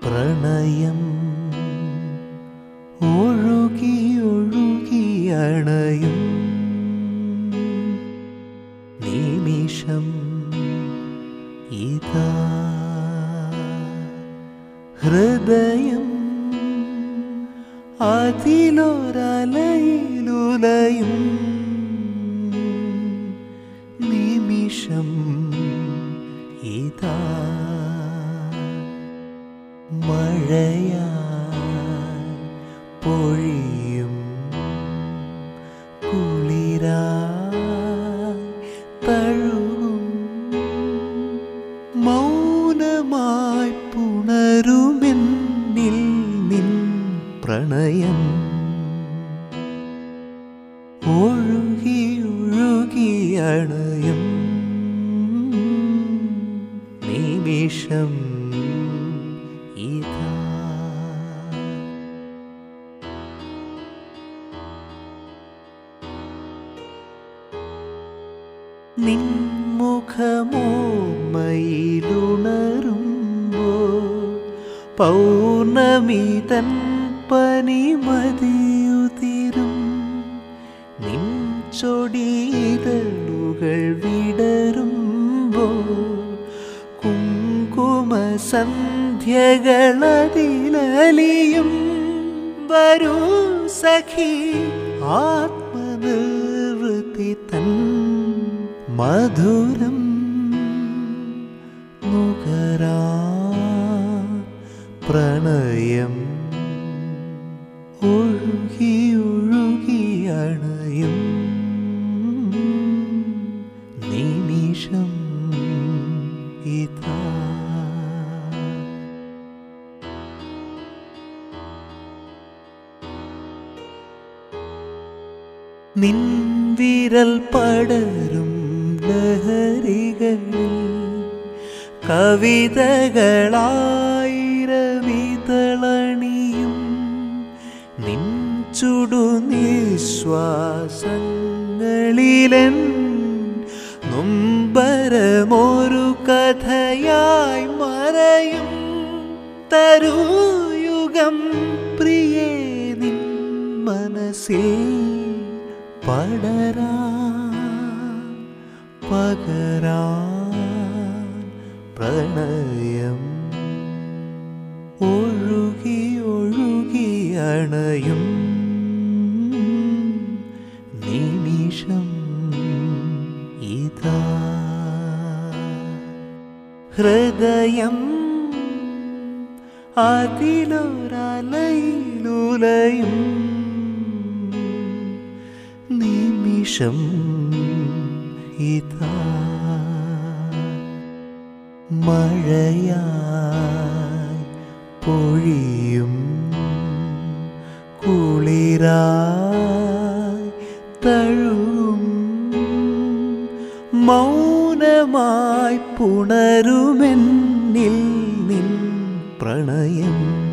പ്രണയം ഒഴുകി ഒഴുകി അണയും നിമിഷം ഇതാ ഹൃദയം അതിലൊരലയിലുലയും നിമിഷം ഇതാ മഴയാ പൊഴിയും കുളിരാ തഴുകും മൗനമായി പുണരുമെന്നിൽ നിൻ പ്രണയം ഒഴുകി ഒഴുകി അണയും നിമിഷം ഇതാ നിൻമുഖമോ പൗർണമി തൻ പനിമതിയുതിരും നിൻ ചൊടിയിതളുകൾ വിടരുമ്പോ കുങ്കുമ സന്ധ്യകളതിലലിയും വരൂ സഖി ആത്മനിർവൃത്തി തൻ മധുരം നുകരാ പ്രണയം ഒഴുകി ഒഴുകി അണയും നിമിഷം ഇതാ നിൻ വിരൽ പടരും ലഹരികളിൽ കവിതകളായിരവിതളണിയും നിൻ ചുടു നിശ്വാസങ്ങളിലൻ നൊമ്പരമൊരു കഥയായി മറയും തരൂ യുഗം പ്രിയേ നിൻ മനസ്സിൽ പടരാ പകരാ പ്രണയം ഒഴുകി ഒഴുകി അണയും നിമിഷം ഇതാ ഹൃദയം അതിലൊരലയിലുലയും നിമിഷം ഇതാ മഴയായി പൊഴിയും കുളിരായി തഴും മൗനമായി പുണരുമെന്നിൽ നിൻ പ്രണയം